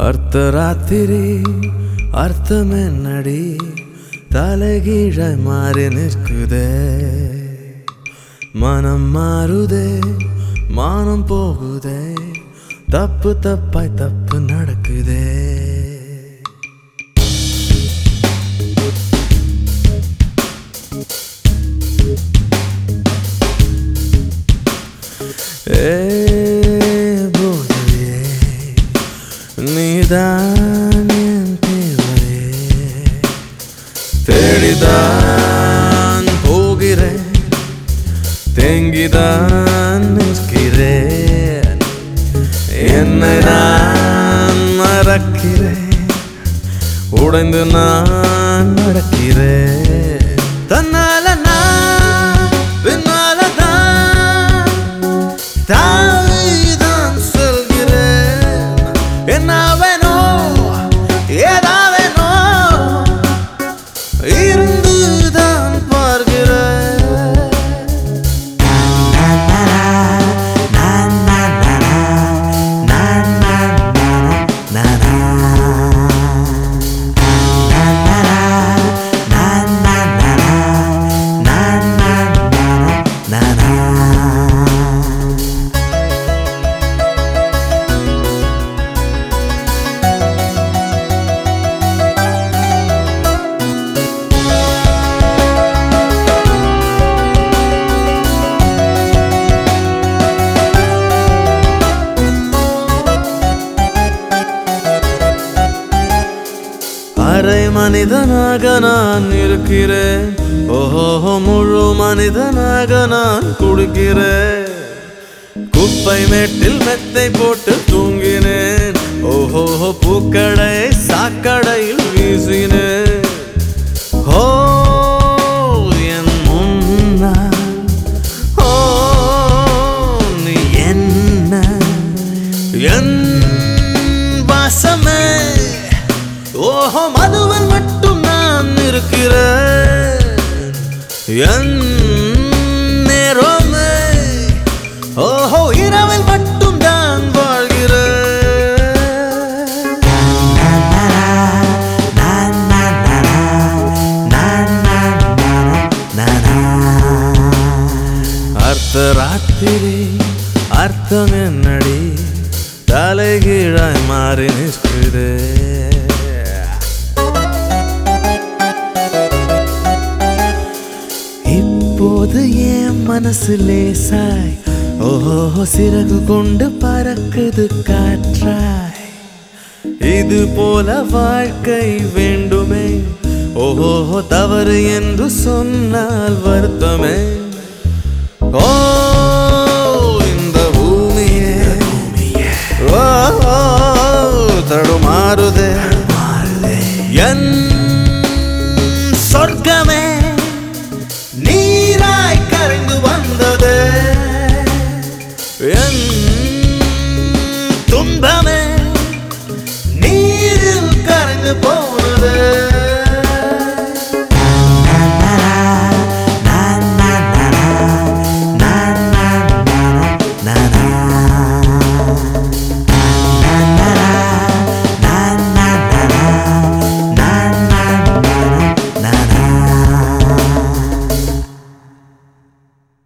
அர்த்தராத்திரி அர்த்தம் என்னடி தலைகீழாய் மாறி நிற்குதே மனம் மாறுதே மானம் போகுதே தப்பு தப்பாய் தப்பு நடக்குதே ஏ போதையே நீதான் என் தேவரே தேடிதான் போகிறேன் தேங்கிதான் நிற்கிறேன் என்னை நான் மறக்கிறேன் உடைந்து நான் நடக்கிறேன் தன்னால நான் பின்னால தான் தாவிதான் சொல்கிறேன் என்ன வேணும் ஏதா வேணும் இருந்துதான் பார்க்கிறேன் அரை மனிதனாக நான் இருக்கிறேன் ஓஹோ முழு மனிதனாக நான் குடிக்கிறேன் குப்பை மேட்டில் மெத்தை போட்டு தூங்கினேன் ஓஹோ பூக்கடை சாக்கடையில் வீசினேன் ஓ என் முன்னால் ஓ நீ என்ன என் வாசமே ஓஹோ மதுவன் மட்டும் நான் இருக்கிறேன் என் நேரமே ஓஹோ இரவில் மட்டும் தான் வாழ்கிறேன் அர்த்தராத்திரி அர்த்தம் என்னடி தலைகீழாய் மாறி நிற்குதே இப்போது என் மனசு லேசாய் ஓஹோ சிறகு கொண்டு பறக்குது காற்றாய் இது போல வாழ்க்கை வேண்டுமே ஓஹோ தவறு என்று சொன்னால் வருத்தமே ஓ இந்த பூமியே ஓ ஓ, தடுமாறுதே என் சொர்க்கமே நீராய் கரைந்து வந்தது என் துன்பமே நீரில் கரைந்து போனது